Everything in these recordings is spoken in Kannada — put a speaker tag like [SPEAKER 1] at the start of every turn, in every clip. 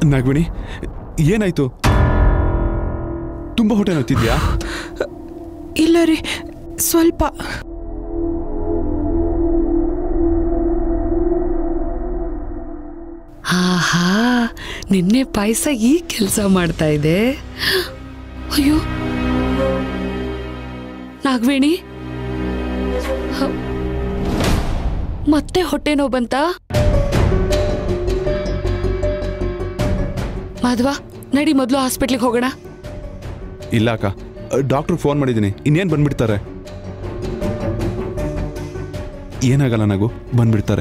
[SPEAKER 1] ನಾಗವೇಣಿ ಏನಾಯ್ತು ತುಂಬ ಹೊಟ್ಟೆ ನೋಯ್ತಿದ್ಯಾ
[SPEAKER 2] ಇಲ್ಲ ರೀ ಸ್ವಲ್ಪ
[SPEAKER 3] ಆಹಾ ನಿನ್ನೆ ಪಾಯಸ ಈ ಕೆಲಸ ಮಾಡ್ತಾ ಇದೆ ಅಯ್ಯೋ ನಾಗವೇಣಿ ಹ. ಮತ್ತೆ ಹೊಟ್ಟೆ ನೋವು ಬಂತ ಮಾಧವ ನಡಿ ಮೊದಲು ಹಾಸ್ಪಿಟ್ಲಿಗೆ ಹೋಗೋಣ
[SPEAKER 1] ಇಲ್ಲ ಅಕ್ಕ ಡಾಕ್ಟ್ರಿಗೆ ಫೋನ್ ಮಾಡಿದ್ದೀನಿ ಇನ್ನೇನು ಬಂದ್ಬಿಡ್ತಾರೆ ಏನಾಗಲ್ಲ ನಗು ಬಂದ್ಬಿಡ್ತಾರೆ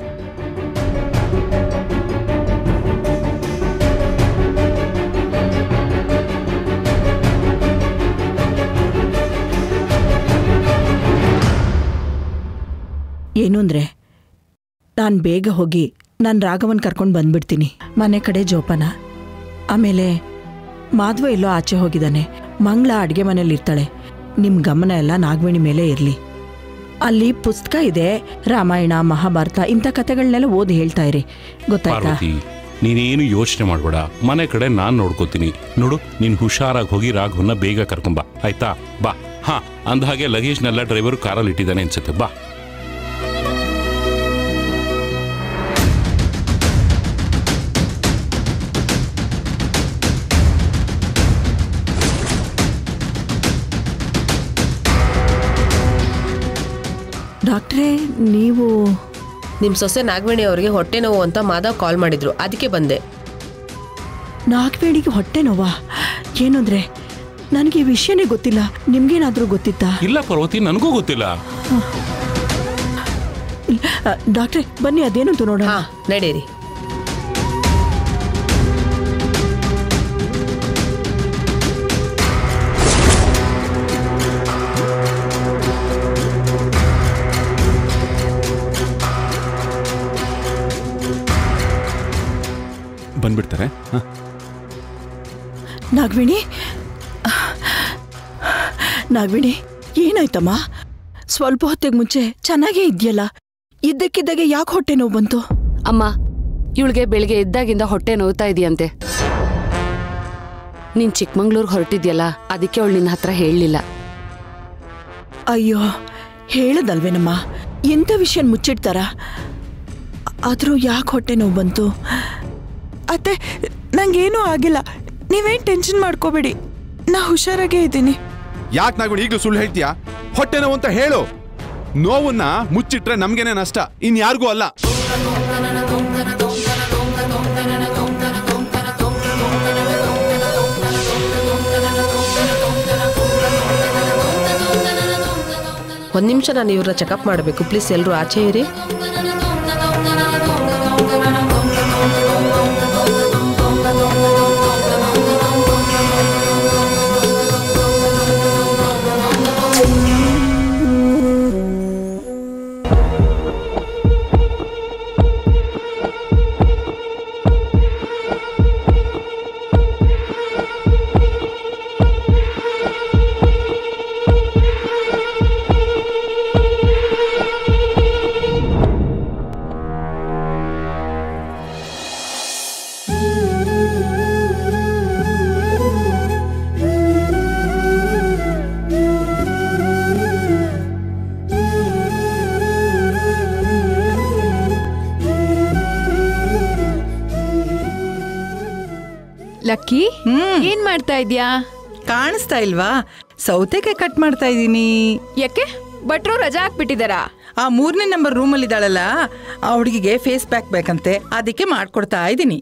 [SPEAKER 4] ಏನು ಅಂದರೆ ನಾನು ಬೇಗ ಹೋಗಿ ನಾನು ರಾಘವನ್ ಕರ್ಕೊಂಡು ಬಂದ್ಬಿಡ್ತೀನಿ ಮನೆ ಕಡೆ ಜೋಪಾನ ಆಮೇಲೆ ಮಾಧವ ಎಲ್ಲೋ ಆಚೆ ಹೋಗಿದ್ದಾನೆ ಮಂಗಳ ಅಡುಗೆ ಮನೇಲಿ ಇರ್ತಾಳೆ ನಿಮ್ಮ ಗಮನ ಎಲ್ಲ ನಾಗವೇಣಿ ಮೇಲೆ ಇರಲಿ ಅಲ್ಲಿ ಪುಸ್ತಕ ಇದೆ ರಾಮಾಯಣ ಮಹಾಭಾರತ ಇಂಥ ಕಥೆಗಳನ್ನೆಲ್ಲ ಓದಿ ಹೇಳ್ತಾ ಇರಿ ಗೊತ್ತಾಯ್ತಾ
[SPEAKER 5] ಪಾರ್ವತಿ ನೀನೇನು ಯೋಚನೆ ಮಾಡಬೇಡ ಮನೆ ಕಡೆ ನಾನು ನೋಡ್ಕೋತೀನಿ ನೋಡು ನೀನು ಹುಷಾರಾಗಿ ಹೋಗಿ ರಾಘವನ್ನ ಬೇಗ ಕರ್ಕೊಂಬ ಆಯ್ತಾ ಬಾ ಹಾ ಅಂದಹಾಗೆ ಲಗೇಜ್ನೆಲ್ಲ ಡ್ರೈವರ್ ಕಾರಲ್ಲಿ ಇಟ್ಟಿದ್ದಾನೆ ಅನ್ಸುತ್ತೆ ಬಾ
[SPEAKER 4] ಡಾಕ್ಟ್ರೇ ನೀವು
[SPEAKER 6] ನಿಮ್ಮ ಸೊಸೆ ನಾಗವೇಣಿ ಅವರಿಗೆ ಹೊಟ್ಟೆ ನೋವು ಅಂತ ಮಾಧವ್ ಕಾಲ್ ಮಾಡಿದ್ರು ಅದಕ್ಕೆ ಬಂದೆ
[SPEAKER 4] ನಾಗವೇಣಿಗೆ ಹೊಟ್ಟೆ ನೋವಾ ಏನು ಅಂದರೆ ನನಗೆ ಈ ವಿಷಯನೇ ಗೊತ್ತಿಲ್ಲ ನಿಮ್ಗೇನಾದರೂ ಗೊತ್ತಿತ್ತಾ
[SPEAKER 5] ಇಲ್ಲ ಪಾರ್ವತಿ ನನಗೂ ಗೊತ್ತಿಲ್ಲ
[SPEAKER 4] ಆ, ಡಾಕ್ಟ್ರೇ ಬನ್ನಿ ಅದೇನಂತ ನೋಡೋಣ
[SPEAKER 6] ಹಾ ನಡೀರಿ
[SPEAKER 1] ಬಂದ್ಬಿಡ್ತಾರೆ ಹಾಂ
[SPEAKER 4] ನಾಗವೇಣಿ ನಾಗವೇಣಿ ಏನಾಯ್ತಮ್ಮ ಸ್ವಲ್ಪ ಹೊತ್ತಿಗೆ ಮುಂಚೆ ಚೆನ್ನಾಗೇ ಇದೆಯಲ್ಲ ಇದ್ದಕ್ಕಿದ್ದಾಗೆ ಯಾಕೆ ಹೊಟ್ಟೆ ನೋವು ಬಂತು
[SPEAKER 3] ಅಮ್ಮ ಇವಳಿಗೆ ಬೆಳಿಗ್ಗೆ ಎದ್ದಾಗಿಂದ ಹೊಟ್ಟೆ ನೋವ್ತಾ ಇದೆಯಂತೆ ನೀನ್ ಚಿಕ್ಕಮಂಗ್ಳೂರ್ಗೆ ಹೊರಟಿದ್ಯಲ್ಲ ಅದಕ್ಕೆ ಅವಳು ನಿನ್ನ ಹತ್ರ ಹೇಳಲಿಲ್ಲ
[SPEAKER 4] ಅಯ್ಯೋ ಹೇಳದಲ್ವೇನಮ್ಮ ಎಂಥ ವಿಷಯ ಮುಚ್ಚಿಡ್ತಾರ ಆದರೂ ಯಾಕೆ ಹೊಟ್ಟೆ ನೋವು ಬಂತು
[SPEAKER 2] ಅತ್ತೆ ನಂಗೇನೂ ಆಗಿಲ್ಲ ನೀವೇನು ಟೆನ್ಷನ್ ಮಾಡ್ಕೋಬೇಡಿ ನಾ ಹುಷಾರಾಗೇ ಇದ್ದೀನಿ
[SPEAKER 1] ಯಾಕೆ ನಾಗವೇಣಿ ಈಗಲೂ ಸುಳ್ಳು ಹೇಳ್ತೀಯಾ ಹೊಟ್ಟೆ ನೋವು ಅಂತ ಹೇಳು ನೋವನ್ನ ಮುಚ್ಚಿಟ್ರೆ ನಮ್ಗೇನೆ ನಷ್ಟ ಇನ್ಯಾರಿಗೂ ಅಲ್ಲ
[SPEAKER 6] ಒಂದು ನಿಮಿಷ ನಾನು ಇವ್ರನ್ನ ಚೆಕಪ್ ಮಾಡಬೇಕು ಪ್ಲೀಸ್ ಎಲ್ಲರೂ ಆಚೆ ಇರಿ
[SPEAKER 7] ಲಕ್ಕಿ ಏನ್ ಮಾಡ್ತಾ ಇದ್ಯಾ
[SPEAKER 8] ಕಾಣಿಸ್ತಾ ಇಲ್ವಾ ಸೌತೆಕಾಯಿ ಕಟ್ ಮಾಡ್ತಾ ಇದ್ದೀನಿ
[SPEAKER 7] ಯಾಕೆ ಭಟ್ರು ರಜಾ ಹಾಕ್ಬಿಟ್ಟಿದಾರಾ
[SPEAKER 8] ಆ ಮೂರನೇ ನಂಬರ್ ರೂಮಲ್ಲಿ ಇದ್ದಾಳಲ್ಲ ಆ ಹುಡುಗಿಗೆ ಫೇಸ್ ಪ್ಯಾಕ್ ಬೇಕಂತೆ ಅದಕ್ಕೆ ಮಾಡ್ಕೊಡ್ತಾ ಇದ್ದೀನಿ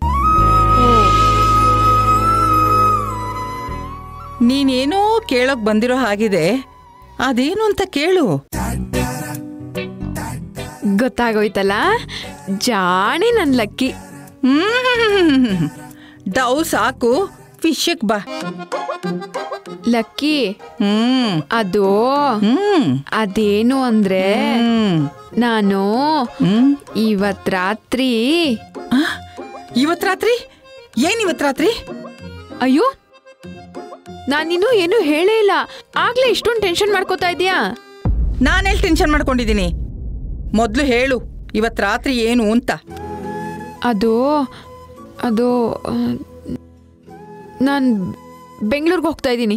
[SPEAKER 8] ನೀನೇನೋ ಕೇಳೋಕ್ ಬಂದಿರೋ ಹಾಗಿದೆ ಅದೇನು ಅಂತ ಕೇಳು
[SPEAKER 7] ಗೊತ್ತಾಗೋಯ್ತಲ್ಲ ಜಾಣಿ ನನ್ ಲಕ್ಕಿ
[SPEAKER 8] ಹ್ಮ್ ಡವ್ ಸಾಕು ಫಿಶಕ್ ಬಾ
[SPEAKER 7] ಲಕ್ಕಿ
[SPEAKER 8] ಹ್ಮ್
[SPEAKER 7] ಅದು
[SPEAKER 8] ಹ್ಮ್
[SPEAKER 7] ಅದೇನು ಅಂದ್ರೆ
[SPEAKER 8] ಹ್ಮ್
[SPEAKER 7] ನಾನು
[SPEAKER 8] ಹ್ಮ್
[SPEAKER 7] ಇವತ್ ರಾತ್ರಿ
[SPEAKER 8] ಇವತ್ ರಾತ್ರಿ ಏನ್ ಇವತ್ ರಾತ್ರಿ
[SPEAKER 7] ಅಯ್ಯೋ ನಾನಿನ್ನೂ ಏನು ಹೇಳೇ ಇಲ್ಲ ಆಗ್ಲೇ ಇಷ್ಟೊಂದು ಟೆನ್ಷನ್ ಮಾಡ್ಕೋತಾ ಇದೀಯಾ
[SPEAKER 8] ನಾನೆಲ್ಲಿ ಟೆನ್ಷನ್ ಮಾಡ್ಕೊಂಡಿದ್ದೀನಿ ಮೊದಲು ಹೇಳು ಇವತ್ ರಾತ್ರಿ ಏನು ಅಂತ
[SPEAKER 7] ಅದು ಅದು ನಾನು ಬೆಂಗಳೂರಿಗೆ ಹೋಗ್ತಾ ಇದ್ದೀನಿ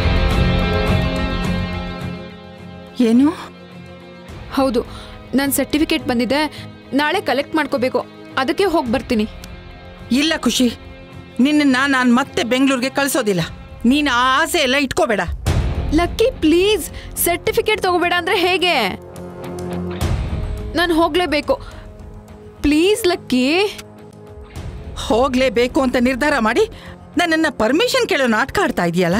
[SPEAKER 8] ಏನು
[SPEAKER 7] ಹೌದು ನನ್ನ ಸರ್ಟಿಫಿಕೇಟ್ ಬಂದಿದೆ ನಾಳೆ ಕಲೆಕ್ಟ್ ಮಾಡ್ಕೋಬೇಕು ಅದಕ್ಕೆ ಹೋಗಿ ಬರ್ತೀನಿ
[SPEAKER 8] ಇಲ್ಲ ಖುಷಿ ನಿನ್ನ ನಾನು ಮತ್ತೆ ಬೆಂಗಳೂರಿಗೆ ಕಳ್ಸೋದಿಲ್ಲ ನೀನು ಆ ಆಸೆ ಎಲ್ಲ ಇಟ್ಕೋಬೇಡ
[SPEAKER 7] ಲಕ್ಕಿ ಪ್ಲೀಸ್ ಸರ್ಟಿಫಿಕೇಟ್ ತಗೋಬೇಡ ಅಂದ್ರೆ ಹೇಗೆ ನಾನು ಹೋಗಲೇಬೇಕು ಪ್ಲೀಸ್ ಲಕ್ಕಿ
[SPEAKER 8] ಹೋಗ್ಲೇಬೇಕು ಅಂತ ನಿರ್ಧಾರ ಮಾಡಿ ನನ್ನನ್ನು ಪರ್ಮಿಷನ್ ಕೇಳೋ ನಾಟಕ ಆಡ್ತಾ ಇದೆಯಲ್ಲ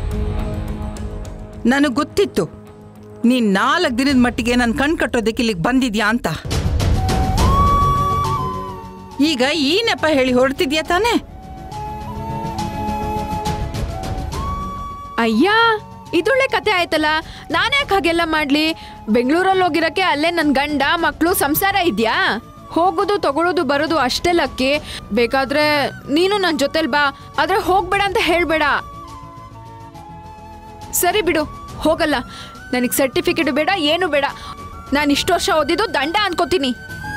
[SPEAKER 8] ನನಗೆ ಗೊತ್ತಿತ್ತು ನೀನ್ ನಾಲ್ಕು ದಿನದ ಮಟ್ಟಿಗೆ ನನ್ನ ಕಣ್ ಕಟ್ಟೋದಕ್ಕೆ ಇಲ್ಲಿಗೆ ಬಂದಿದ್ಯಾ ಅಂತ ಈಗ ಈ ನೆಪ ಹೇಳಿ ಹೊರಡ್ತಿದ್ಯಾ ತಾನೇ
[SPEAKER 7] ಅಯ್ಯ ಇದೊಳ್ಳೆ ಕತೆ ಆಯ್ತಲ್ಲ ನಾನ್ಯಾಕೆ ಹಾಗೆಲ್ಲ ಮಾಡ್ಲಿ ಬೆಂಗಳೂರಲ್ಲಿ ಹೋಗಿರಕ್ಕೆ ಅಲ್ಲೇ ನನ್ನ ಗಂಡ ಮಕ್ಕಳು ಸಂಸಾರ ಇದ್ಯಾ ಹೋಗೋದು ತಗೊಳ್ಳೋದು ಬರೋದು ಅಷ್ಟೇ ಲಕ್ಕಿ ಬೇಕಾದ್ರೆ ನೀನು ನನ್ನ ಜೊತೆಲ್ ಬಾ ಆದ್ರೆ ಹೋಗ್ಬೇಡ ಅಂತ ಹೇಳ್ಬೇಡ ಸರಿ ಬಿಡು ಹೋಗಲ್ಲ ನನಗೆ ಸರ್ಟಿಫಿಕೇಟ್ ಬೇಡ ಏನು ಬೇಡ ನಾನು ಇಷ್ಟು ವರ್ಷ ಓದಿದ್ದು ದಂಡ ಅನ್ಕೋತೀನಿ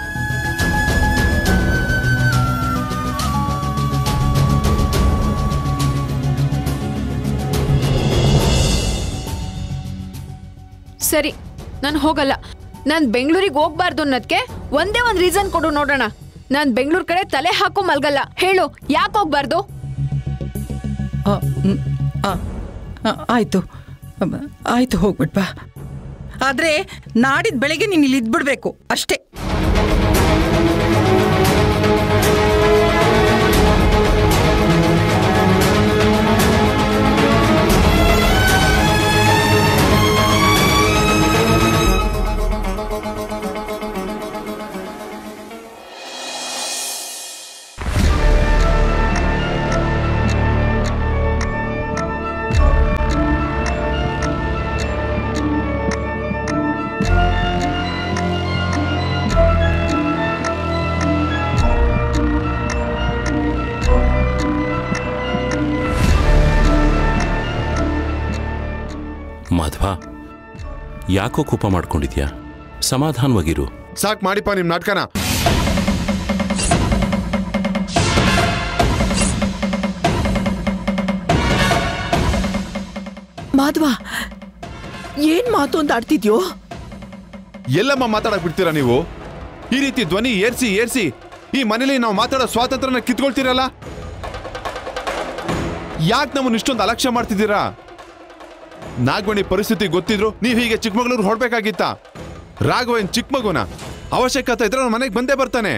[SPEAKER 7] ಸರಿ ನಾನು ಹೋಗಲ್ಲ ನಾನು ಬೆಂಗಳೂರಿಗೆ ಹೋಗ್ಬಾರ್ದು ಅನ್ನೋದಕ್ಕೆ ಒಂದೇ ಒಂದು ರೀಸನ್ ಕೊಡು ನೋಡೋಣ ನಾನು ಬೆಂಗಳೂರು ಕಡೆ ತಲೆ ಹಾಕೋ ಮಲ್ಗಲ್ಲ ಹೇಳು ಯಾಕೆ ಹೋಗ್ಬಾರ್ದು
[SPEAKER 8] ಆ, ಮ್, ಆ, ಆ, ಆಯ್ತು ಅಬ್ಬ, ಆಯ್ತು ಹೋಗ್ಬಿಟ್ ಬಾ ಆದ್ರೆ ನಾಡಿದ್ ಬೆಳಿಗ್ಗೆ ನೀನು ಇಲ್ಲಿ ಇದ್ಬಿಡ್ಬೇಕು ಅಷ್ಟೇ
[SPEAKER 5] ಮಾಧವ ಯಾಕೋ ಕೋಪ ಮಾಡ್ಕೊಂಡಿದ್ಯಾ ಸಮಾಧಾನವಾಗಿರು
[SPEAKER 1] ಸಾಕ್ ಮಾಡಿಪ್ಪ ನಿಮ್ ನಾಟಕನ
[SPEAKER 4] ಮಾಧವ ಏನ್ ಮಾತು ಅಂತ ಆಡ್ತಿದ್ಯೋ
[SPEAKER 1] ಎಲ್ಲಮ್ಮ ಮಾತಾಡಕ್ ಬಿಡ್ತೀರಾ ನೀವು ಈ ರೀತಿ ಧ್ವನಿ ಏರ್ಸಿ ಏರ್ಸಿ ಈ ಮನೇಲಿ ನಾವು ಮಾತಾಡೋ ಸ್ವಾತಂತ್ರ್ಯನ ಕಿತ್ಕೊಳ್ತೀರಲ್ಲ ಯಾಕೆ ನಮ್ಮನ್ನ ಇಷ್ಟೊಂದು ಅಲಕ್ಷ್ಯ ಮಾಡ್ತಿದ್ದೀರಾ ನಾಗವಣಿ ಪರಿಸ್ಥಿತಿ ಗೊತ್ತಿದ್ರು ನೀವ್ ಹೀಗೆ ಚಿಕ್ಕಮಗಳೂರು ಹೊಡ್ಬೇಕಾಗಿತ್ತ ರಾಘವೇನ್ ಚಿಕ್ಕ ಮಗುನ ಅವಶ್ಯಕತೆ ಇದ್ರೆ ಅವ್ನ ಮನೆಗೆ ಬಂದೇ ಬರ್ತಾನೆ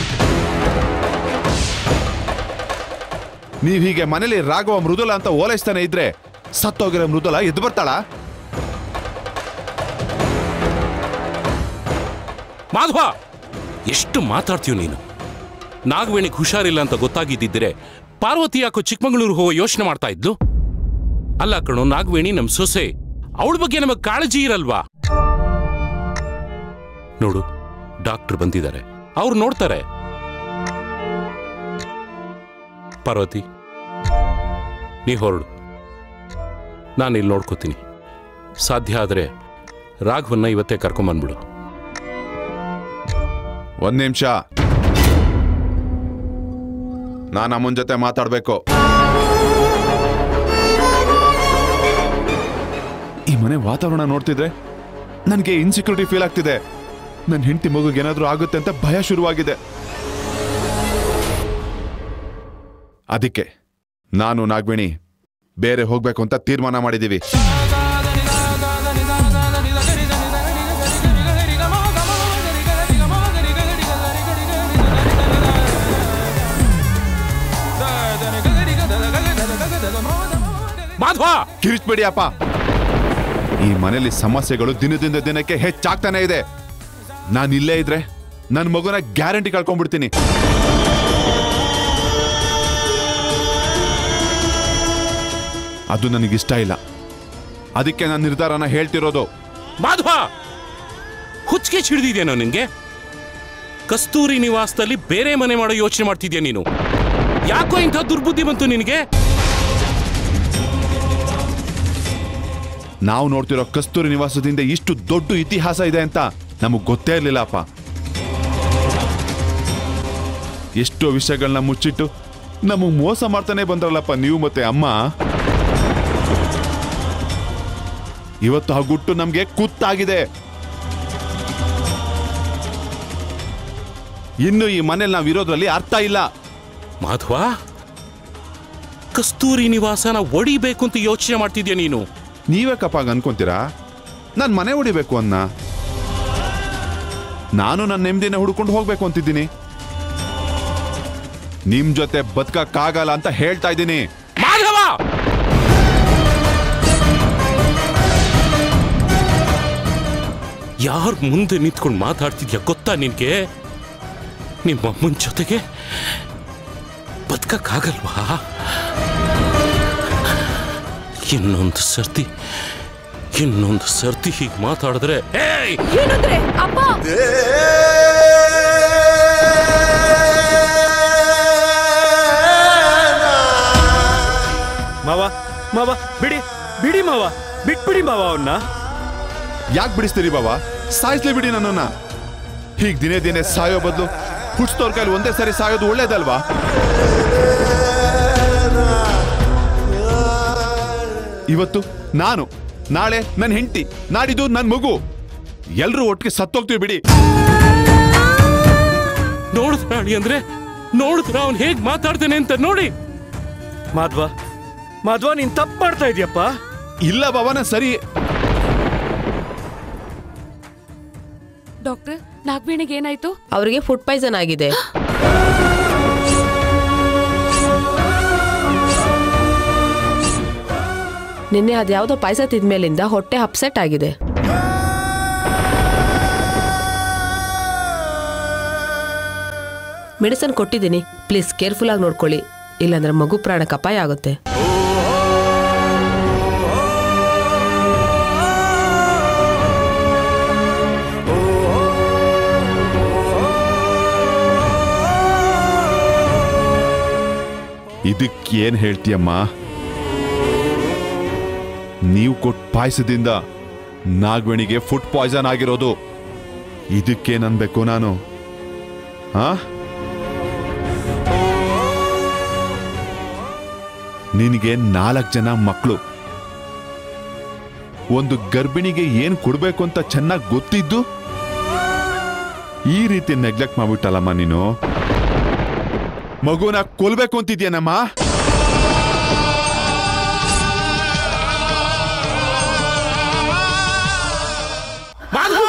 [SPEAKER 1] ನೀವ್ ಹೀಗೆ ಮನೇಲಿ ರಾಘವ ಮೃದುಲ ಅಂತ ಓಲೈಸ್ತಾನೆ ಇದ್ರೆ ಸತ್ತೋಗಿರೋ ಮೃದುಲ ಎದ್ದು ಬರ್ತಾಳಾ
[SPEAKER 5] ಮಾಧವ ಎಷ್ಟು ಮಾತಾಡ್ತೀಯ ನೀನು ನಾಗವೇಣಿಗೆ ಹುಷಾರಿಲ್ಲ ಅಂತ ಗೊತ್ತಾಗಿದ್ದಿದ್ರೆ ಪಾರ್ವತಿ ಯಾಕೋ ಚಿಕ್ಕಮಗಳೂರು ಹೋಗೋ ಯೋಚನೆ ಮಾಡ್ತಾ ಇದ್ಲು ಅಲ್ಲ ಕಣೋ ನಾಗವೇಣಿ ನಮ್ ಸೊಸೆ ಅವಳ ಬಗ್ಗೆ ನಮಗ್ ಕಾಳಜಿ ಇರಲ್ವಾ ನೋಡು ಡಾಕ್ಟರ್ ಬಂದಿದ್ದಾರೆ ಅವ್ರು ನೋಡ್ತಾರೆ ಪಾರ್ವತಿ ನೀ ಹೊರಡು ನಾನು ಇಲ್ಲಿ ನೋಡ್ಕೋತೀನಿ ಸಾಧ್ಯ ಆದ್ರೆ ರಾಘವನ್ನ ಇವತ್ತೇ ಕರ್ಕೊಂಬಂದ್ಬಿಡು
[SPEAKER 1] ಒಂದ್ ನಿಮಿಷ ನಾನು ಅಮ್ಮನ ಜೊತೆ ಮಾತಾಡ್ಬೇಕು ಈ ಮನೆ ವಾತಾವರಣ ನೋಡ್ತಿದ್ರೆ ನನಗೆ ಇನ್ಸೆಕ್ಯೂರಿಟಿ ಫೀಲ್ ಆಗ್ತಿದೆ ನನ್ನ ಹೆಂಡತಿ ಮಗುಗೆ ಏನಾದ್ರೂ ಆಗುತ್ತೆ ಅಂತ ಭಯ ಶುರುವಾಗಿದೆ ಅದಕ್ಕೆ ನಾನು ನಾಗವೇಣಿ ಬೇರೆ ಹೋಗ್ಬೇಕು ಅಂತ ತೀರ್ಮಾನ ಮಾಡಿದೀವಿ
[SPEAKER 5] ಮಾಧವ
[SPEAKER 1] ಕಿರಿಚ್ಬೇಡಿ ಅಪ್ಪ ಈ ಮನೆಯಲ್ಲಿ ಸಮಸ್ಯೆಗಳು ದಿನದಿಂದ ದಿನಕ್ಕೆ ಹೆಚ್ಚಾಗ್ತಾನೆ ಇದೆ ನಾನು ಇಲ್ಲೇ ಇದ್ರೆ ನನ್ನ ಮಗುನ ಗ್ಯಾರಂಟಿ ಕಳ್ಕೊಂಡ್ಬಿಡ್ತೀನಿ ಅದು ನನಗಿಷ್ಟ ಇಲ್ಲ ಅದಕ್ಕೆ ನಾನು ನಿರ್ಧಾರನ ಹೇಳ್ತಿರೋದು
[SPEAKER 5] ಮಾಧವ ಹುಚ್ಚಿಗೆ ಹಿಡಿದಿದ್ಯೇನೋ ನಿನ್ಗೆ ಕಸ್ತೂರಿ ನಿವಾಸದಲ್ಲಿ ಬೇರೆ ಮನೆ ಮಾಡೋ ಯೋಚನೆ ಮಾಡ್ತಿದ್ಯಾ ನೀನು ಯಾಕೋ ಇಂಥ ದುರ್ಬುದ್ಧಿ ಬಂತು ನಿನಗೆ
[SPEAKER 1] ನಾವು ನೋಡ್ತಿರೋ ಕಸ್ತೂರಿ ನಿವಾಸದಿಂದ ಇಷ್ಟು ದೊಡ್ಡ ಇತಿಹಾಸ ಇದೆ ಅಂತ ನಮಗ್ ಗೊತ್ತೇ ಇರಲಿಲ್ಲ ಅಪ್ಪ ಎಷ್ಟೋ ವಿಷಯಗಳನ್ನ ಮುಚ್ಚಿಟ್ಟು ನಮಗ್ ಮೋಸ ಮಾಡ್ತಾನೆ ಬಂದ್ರಲ್ಲಪ್ಪ ನೀವು ಮತ್ತೆ ಅಮ್ಮ ಇವತ್ತು ಆ ಗುಟ್ಟು ನಮ್ಗೆ ಕುತ್ತಾಗಿದೆ ಇನ್ನು ಈ ಮನೇಲಿ ನಾವು ಇರೋದ್ರಲ್ಲಿ ಅರ್ಥ ಇಲ್ಲ
[SPEAKER 5] ಮಾಧವ ಕಸ್ತೂರಿ ನಿವಾಸನ ಒಡಿಬೇಕು ಅಂತ ಯೋಚನೆ ಮಾಡ್ತಿದ್ಯಾ ನೀನು
[SPEAKER 1] ನೀವೇ ಕಪ್ಪಾಗ ಅನ್ಕೊಂತೀರಾ ನಾನು ಮನೆ ಹೊಡಿಬೇಕು ಅನ್ನ ನಾನು ನನ್ನ ನೆಮ್ಮದಿನ ಹುಡ್ಕೊಂಡು ಹೋಗ್ಬೇಕು ಅಂತಿದ್ದೀನಿ ನಿಮ್ ಜೊತೆ ಬದುಕಕ್ಕಾಗಲ್ಲ ಅಂತ ಹೇಳ್ತಾ ಇದ್ದೀನಿ
[SPEAKER 5] ಮಾಧವ ಯಾರ ಮುಂದೆ ನಿಂತ್ಕೊಂಡು ಮಾತಾಡ್ತಿದ್ಯಾ ಗೊತ್ತಾ ನಿನ್ಗೆ ನಿಮ್ಮ ಅಮ್ಮನ ಜೊತೆಗೆ ಬದುಕಕ್ಕಾಗಲ್ವಾ ಇನ್ನೊಂದು ಸರ್ತಿ ಇನ್ನೊಂದು ಸರ್ತಿ ಹೀಗೆ ಮಾತಾಡಿದ್ರೆ ಏಯ್
[SPEAKER 3] ಏನಂದ್ರೆ ಅಪ್ಪ
[SPEAKER 9] ಮಾವ ಮಾವ ಬಿಡಿ ಬಿಡಿ ಮಾವ ಬಿಟ್ಬಿಡಿ ಮಾವ ಅವನ್ನ
[SPEAKER 1] ಯಾಕೆ ಬಿಡಿಸ್ತೀರಿ ಬಾಬಾ ಸಾಯಿಸ್ಲಿ ಬಿಡಿ ನನ್ನನ್ನ ಹೀಗ್ ದಿನೇ ದಿನೇ ಸಾಯೋ ಬದಲು ಹುಡ್ಸ್ತವ್ರ ಕೈಲಿ ಒಂದೇ ಸರಿ ಸಾಯೋದು ಒಳ್ಳೇದಲ್ವಾ ಇವತ್ತು ನಾನು ನಾಳೆ ನನ್ನ ಹೆಂಡತಿ ನಾಡಿದ್ದು ನನ್ನ ಮಗು ಎಲ್ರೂ ಒಟ್ಟಿಗೆ ಸತ್ತೋಗ್ತೀವಿ ಬಿಡಿ
[SPEAKER 5] ನೋಡಿದ್ರ ಅಳಿ ಅಂದ್ರೆ ನೋಡಿದ್ರ ಅವ್ನು ಹೇಗ್ ಮಾತಾಡ್ತಾನೆ ಅಂತ ನೋಡಿ
[SPEAKER 9] ಮಾಧ್ವ ಮಾಧ್ವ ನೀನ್ ತಪ್ಪು ಮಾಡ್ತಾ ಇದೀಯಪ್ಪ
[SPEAKER 1] ಇಲ್ಲ ಬಾಬಾ ನಾನು ಸರಿ
[SPEAKER 3] ಡಾಕ್ಟರ್ ನಾಗವೇಣಿಗೆ ಏನಾಯ್ತು
[SPEAKER 6] ಅವರಿಗೆ ಫುಡ್ ಪಾಯ್ಸನ್ ಆಗಿದೆ ನಿನ್ನೆ ಅದ್ಯಾವುದೋ ಪಾಯಸ ತಿಂದ್ಮೇಲಿಂದ ಹೊಟ್ಟೆ ಅಪ್ಸೆಟ್ ಆಗಿದೆ ಮೆಡಿಸನ್ ಕೊಟ್ಟಿದ್ದೀನಿ ಪ್ಲೀಸ್ ಕೇರ್ಫುಲ್ ಆಗಿ ನೋಡ್ಕೊಳ್ಳಿ ಇಲ್ಲಾಂದ್ರೆ ಮಗು ಪ್ರಾಣಕ್ಕೆ ಅಪಾಯ ಆಗುತ್ತೆ
[SPEAKER 1] ಇದಕ್ಕೇನ್ ಹೇಳ್ತೀಯಮ್ಮ ನೀವು ಕೊಟ್ಟ ಪಾಯಸದಿಂದ ನಾಗವೇಣಿಗೆ ಫುಡ್ ಪಾಯ್ಸನ್ ಆಗಿರೋದು ಇದಕ್ಕೇನ್ ಅನ್ಬೇಕು ನಾನು ಆ ನಿನಗೆ ನಾಲ್ಕು ಜನ ಮಕ್ಕಳು ಒಂದು ಗರ್ಭಿಣಿಗೆ ಏನ್ ಕೊಡ್ಬೇಕು ಅಂತ ಚೆನ್ನಾಗಿ ಗೊತ್ತಿದ್ದು ಈ ರೀತಿ ನೆಗ್ಲೆಕ್ಟ್ ಮಾಡ್ಬಿಟ್ಟಲ್ಲಮ್ಮ ನೀನು ಮಗುನ ಕೊಲ್ಬೇಕು ಅಂತಿದ್ಯೇನಮ್ಮ
[SPEAKER 5] ಮಾಧವ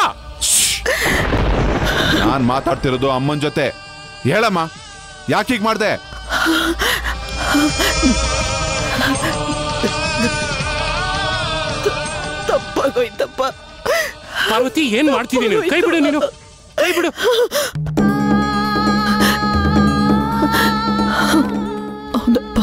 [SPEAKER 1] ನಾನ್ ಮಾತಾಡ್ತಿರೋದು ಅಮ್ಮನ ಜೊತೆ ಹೇಳಮ್ಮ ಯಾಕೀಗ್ ಮಾಡ್ದೆ
[SPEAKER 4] ತಪ್ಪಾಗೋಯ್ತಪ್ಪ
[SPEAKER 5] ಪಾರ್ವತಿ ಏನ್ ಮಾಡ್ತಿದ್ದೀನಿ ನೀನು ಕೈ ಬಿಡು ನೀನು ಕೈ ಬಿಡು
[SPEAKER 4] ಹೌದಪ್ಪ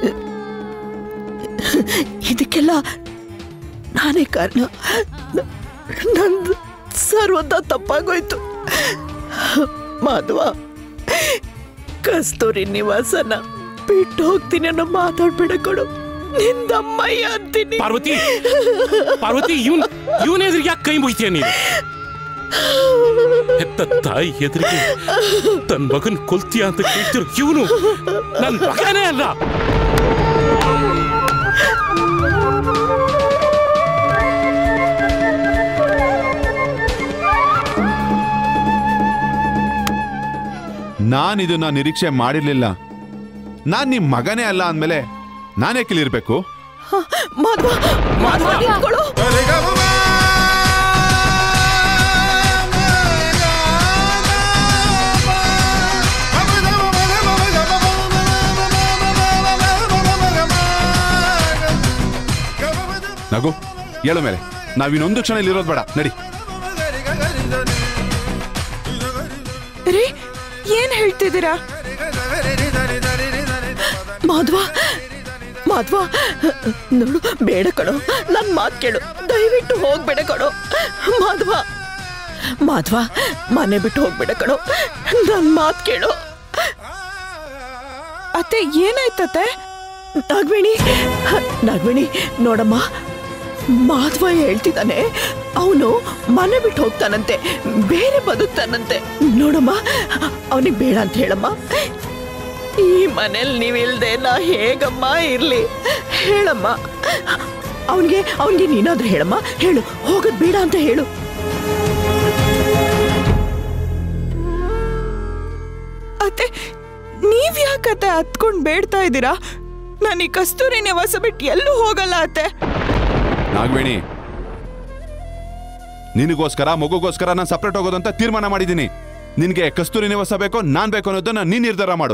[SPEAKER 4] ಇದಕ್ಕೆಲ್ಲ ನಾನೇ ಕಾರಣ ನಂದು ಸರ್ವತ ತಪ್ಪಾಗೋಯ್ತು ಮಾಧವ ಕಸ್ತೂರಿ ನಿವಾಸನ ಬಿಟ್ಟು ಹೋಗ್ತೀನಿ ಅನ್ನೋ ಮಾತಾಡ್ಬೇಡ ಕೊಡು ನಿಂದಮ್ಮಯ್ಯ ಅಂತೀನಿ
[SPEAKER 5] ಪಾರ್ವತಿ ಪಾರ್ವತಿ ಇವನ್ ಇವನ್ ಎದುರಿಗೆ ಯಾಕೆ ಕೈ ಮುಗಿತೀಯ ನೀನು ಹೆತ್ತ ತಾಯಿ ಎದುರಿಗೆ ತನ್ನ ಮಗನ್ ಕೊಲ್ತೀಯ ಅಂತ ಕೇಳ್ತಿರೋ ಇವನು ನನ್ನ ಮಗನೇ ಅಲ್ಲ
[SPEAKER 1] ನಾನ್ ಇದನ್ನ ನಿರೀಕ್ಷೆ ಮಾಡಿರ್ಲಿಲ್ಲ ನಾನ್ ನಿಮ್ ಮಗನೇ ಅಲ್ಲ ಅಂದ್ಮೇಲೆ ನಾನೇ ಕಿಲಿರ್ಬೇಕು
[SPEAKER 4] ಮಾಧವ ಮಾಧವ ನಿಂತ್ಕೊಳ್ಳು.
[SPEAKER 1] ನಗು ಹೇಳೋ ಮೇಲೆ ನಾವಿನ್ನೊಂದು ಕ್ಷಣ ಇಲ್ಲಿರೋದು ಬೇಡ ನಡಿ
[SPEAKER 2] ರೀ ಏನ್ ಹೇಳ್ತಿದ್ದೀರಾ
[SPEAKER 4] ಮಾಧವ ಮಾಧವ ನೋಡು ಬೇಡ ಕಣೋ ನನ್ ಮಾತ್ ಕೇಳು ದಯವಿಟ್ಟು ಹೋಗ್ಬೇಡ ಕಣೋ ಮಾಧವ ಮಾಧವ ಮನೆ ಬಿಟ್ಟು ಹೋಗ್ಬೇಡ ಕಣೋ ನನ್ ಮಾತ್ ಕೇಳು
[SPEAKER 2] ಅತ್ತೆ ಏನಾಯ್ತತ್ತೆ
[SPEAKER 4] ನಾಗವೇಣಿ ನಾಗವೇಣಿ ನೋಡಮ್ಮ ಮಾಧವ ಹೇಳ್ತಿದ್ದಾನೆ ಅವನು ಮನೆ ಬಿಟ್ಟು ಹೋಗ್ತಾನಂತೆ ಬೇರೆ ಬದುಕ್ತಾನಂತೆ ನೋಡಮ್ಮ ಅವನಿಗೆ ಬೇಡ ಅಂತ ಹೇಳಮ್ಮ ಈ ಮನೇಲಿ ನೀವಿಲ್ದೆ ನಾ ಹೇಗಮ್ಮ ಇರ್ಲಿ ಹೇಳಮ್ಮ ಅವನಿಗೆ ಅವನಿಗೆ ನೀನಾದ್ರೂ ಹೇಳಮ್ಮ ಹೇಳು ಹೋಗೋದ್ ಬೇಡ ಅಂತ ಹೇಳು
[SPEAKER 2] ಅತ್ತೆ ನೀವ್ ಯಾಕತ್ತೆ ಹತ್ಕೊಂಡ್ ಬೇಡ್ತಾ ಇದ್ದೀರಾ ನಾನು ಈ ಕಸ್ತೂರಿ ನಿವಾಸ ಬಿಟ್ಟು ಎಲ್ಲೂ ಹೋಗಲ್ಲ ಅತ್ತೆ
[SPEAKER 1] ನಾಗವೇಣಿ ನಿನಗೋಸ್ಕರ ಮಗುಗೋಸ್ಕರ ನಾನು ಸಪ್ರೇಟ್ ಹೋಗೋದಂತ ತೀರ್ಮಾನ ಮಾಡಿದ್ದೀನಿ ನಿನ್ಗೆ ಕಸ್ತೂರಿ ನಿವಾಸ ಬೇಕೋ ನಾನ್ ಬೇಕು ಅನ್ನೋದನ್ನ ನೀನ್ ನಿರ್ಧಾರ ಮಾಡು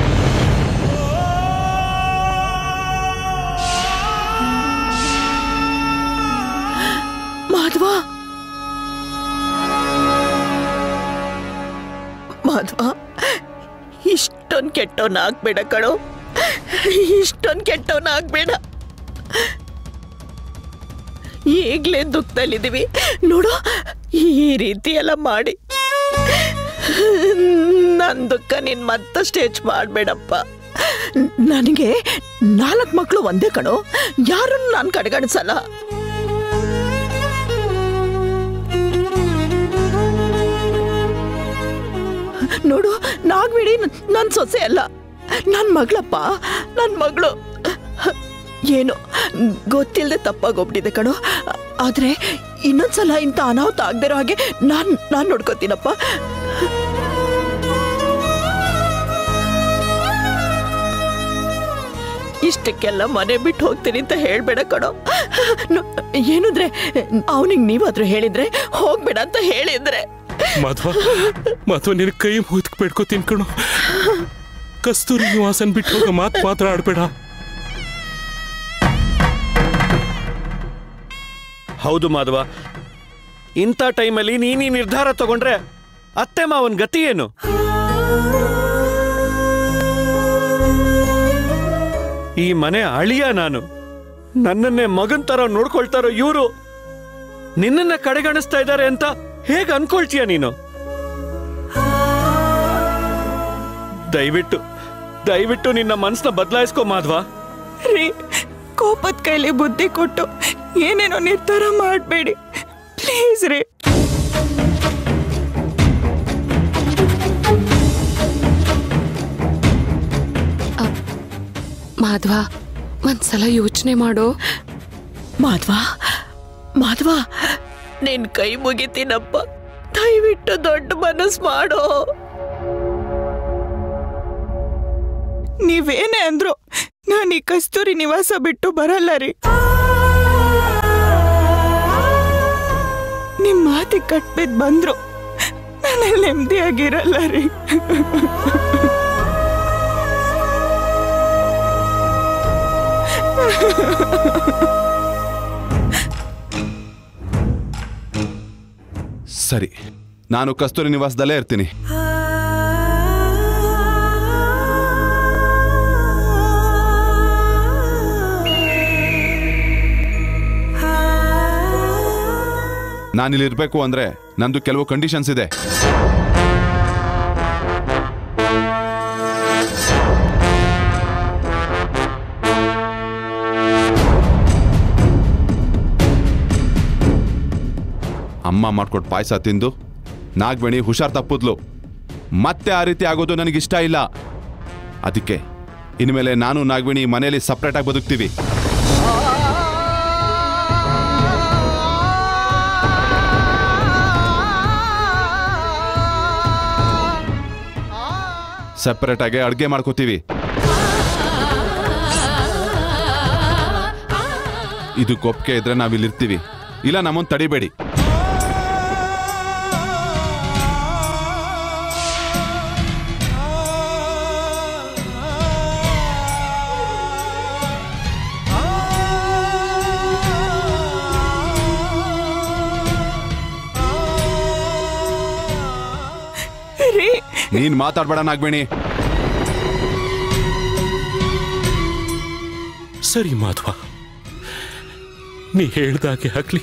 [SPEAKER 4] ಮಾಧವ ಮಾಧವ ಇಷ್ಟೊಂದು ಕೆಟ್ಟವನಾಗ್ಬೇಡ ಕಣೋ ಇಷ್ಟೊಂದು ಕೆಟ್ಟವನಾಗ್ಬೇಡ ಈಗಲೇ ದುಃಖದಲ್ಲಿದ್ದೀವಿ ನೋಡು ಈ ರೀತಿ ಎಲ್ಲ ಮಾಡಿ ನನ್ನ ದುಃಖ ನೀನ್ ಮತ್ತಷ್ಟು ಹೆಚ್ಚು ಮಾಡಬೇಡಪ್ಪ ನನಗೆ ನಾಲ್ಕು ಮಕ್ಕಳು ಒಂದೇ ಕಣೋ ಯಾರನ್ನು ನಾನು ಕಡೆಗಣಿಸಲ್ಲ ನೋಡು ನಾಗ್ಬಿಡಿ ನನ್ನ ಸೊಸೆ ಅಲ್ಲ ನನ್ನ ಮಗಳಪ್ಪ ನನ್ನ ಮಗಳು ಏನು ಗೊತ್ತಿಲ್ಲದೆ ತಪ್ಪಾಗೋಗ್ಬಿಟ್ಟಿದೆ ಕಣೋ ಆದ್ರೆ ಇನ್ನೊಂದ್ಸಲ ಇಂಥ ಅನಾಹುತ ಆಗದಿರೋ ಹಾಗೆ ನಾನು ನಾನು ನೋಡ್ಕೋತೀನಪ್ಪ ಇಷ್ಟಕ್ಕೆಲ್ಲ ಮನೆ ಬಿಟ್ಟು ಹೋಗ್ತೀನಿ ಅಂತ ಹೇಳ್ಬೇಡ ಕಣೋ ನೋ- ಏನಂದ್ರೆ ಅವನಿಗೆ ನೀವಾದ್ರೂ ಹೇಳಿದ್ರೆ ಹೋಗ್ಬೇಡ ಅಂತ ಹೇಳಿದ್ರೆ
[SPEAKER 5] ಮಾಧವ ಮಾಧವ ನಿನ್ ಕೈ ಮುಗಿದ್ ಬೇಡ್ಕೋತೀನಿ ಕಣು ಕಸ್ತೂರಿ ನಿವಾಸನ್ ಬಿಟ್ಟು ಹೋಗೋ ಮಾತು ಮಾತ್ರ ಆಡ್ಬೇಡ
[SPEAKER 9] ಹೌದು ಮಾಧವ ಇಂಥ ಟೈಮಲ್ಲಿ ನೀನ್ ಈ ನಿರ್ಧಾರ ತಗೊಂಡ್ರೆ ಅತ್ತೆ ಮಾವನ್ ಗತಿ ಏನು ಈ ಮನೆ ಅಳಿಯ ನಾನು ನನ್ನನ್ನೇ ಮಗನ್ ತರ ನೋಡ್ಕೊಳ್ತಾರೋ ಇವರು ನಿನ್ನನ್ನ ಕಡೆಗಣಿಸ್ತಾ ಇದ್ದಾರೆ ಅಂತ ಹೇಗೆ ಅನ್ಕೊಳ್ತೀಯ ನೀನು ದಯವಿಟ್ಟು ದಯವಿಟ್ಟು ನಿನ್ನ ಮನಸ್ಸನ್ನ ಬದಲಾಯಿಸ್ಕೋ ಮಾಧವ
[SPEAKER 2] ರೀ ಕೋಪದ ಕೈಲಿ ಬುದ್ಧಿ ಕೊಟ್ಟು ಏನೇನೋ ನಿರ್ಧಾರ ಮಾಡಬೇಡಿ ಪ್ಲೀಸ್ ರೀ
[SPEAKER 3] ಮಾಧವ ಒಂದ್ಸಲ ಯೋಚನೆ ಮಾಡೋ
[SPEAKER 4] ಮಾಧವ ಮಾಧವ ನಿನ್ ಕೈ ಮುಗಿತೀನಪ್ಪ ದಯವಿಟ್ಟು ದೊಡ್ಡ ಮನಸ್ಸು ಮಾಡೋ
[SPEAKER 2] ನೀವೇನೇ ಅಂದ್ರು ನಾನು ಈ ಕಸ್ತೂರಿ ನಿವಾಸ ಬಿಟ್ಟು ಬರಲ್ಲ ರೀ ನಿಮ್ ಮಾತಿಗೆ ಕಟ್ಬಿದ್ ಬಂದ್ರು ನಾನು ನೆಮ್ಮದಿಯಾಗಿರಲ್ಲ ರೀ
[SPEAKER 1] ಸರಿ ನಾನು ಕಸ್ತೂರಿ ನಿವಾಸದಲ್ಲೇ ಇರ್ತೀನಿ ನಾನಿಲ್ಲಿ ಇರ್ಬೇಕು ಅಂದ್ರೆ ನಂದು ಕೆಲವು ಕಂಡೀಷನ್ಸ್ ಇದೆ ಅಮ್ಮ ಮಾಡ್ಕೊಟ್ಟು ಪಾಯಸ ತಿಂದು ನಾಗವೇಣಿ ಹುಷಾರ್ ತಪ್ಪಿದ್ಲು ಮತ್ತೆ ಆ ರೀತಿ ಆಗೋದು ನನಗಿಷ್ಟ ಇಲ್ಲ ಅದಕ್ಕೆ ಇನ್ಮೇಲೆ ನಾನು ನಾಗವೇಣಿ ಮನೆಯಲ್ಲಿ ಸಪ್ರೇಟಾಗಿ ಬದುಕ್ತೀವಿ ಸಪ್ರೇಟಾಗಿ ಅಡುಗೆ ಮಾಡ್ಕೋತೀವಿ ಇದು ಕೊಪ್ಪಿಗೆ ಇದ್ರೆ ನಾವಿಲ್ಲಿರ್ತೀವಿ ಇಲ್ಲ ನಮ್ಮನ್ನು ತಡಿಬೇಡಿ
[SPEAKER 2] ರೀ
[SPEAKER 1] ನೀನ್ ಮಾತಾಡ್ಬೇಡ ನಾಗವೇಣಿ
[SPEAKER 5] ಸರಿ ಮಾಧವ ನೀ ಹೇಳ್ದಾಗೆ ಆಗ್ಲಿ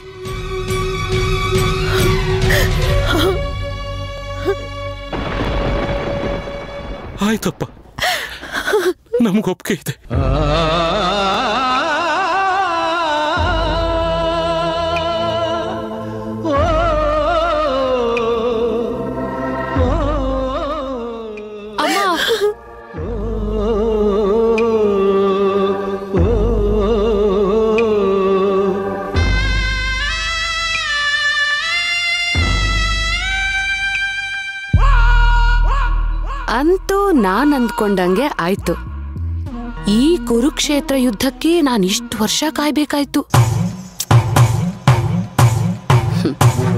[SPEAKER 5] ಆಯ್ತಪ್ಪ ನಮ್ಗೊಪ್ಪಿಗೆ ಇದೆ
[SPEAKER 3] ಅಮ್ಮ ಅಂತೂ ನಾನ್ ಅಂದ್ಕೊಂಡಂಗೆ ಆಯ್ತು ಈ ಕುರುಕ್ಷೇತ್ರ ಯುದ್ಧಕ್ಕೆ ನಾನು ಇಷ್ಟು ವರ್ಷ ಕಾಯ್ಬೇಕಾಯ್ತು ಹ್ಮ್.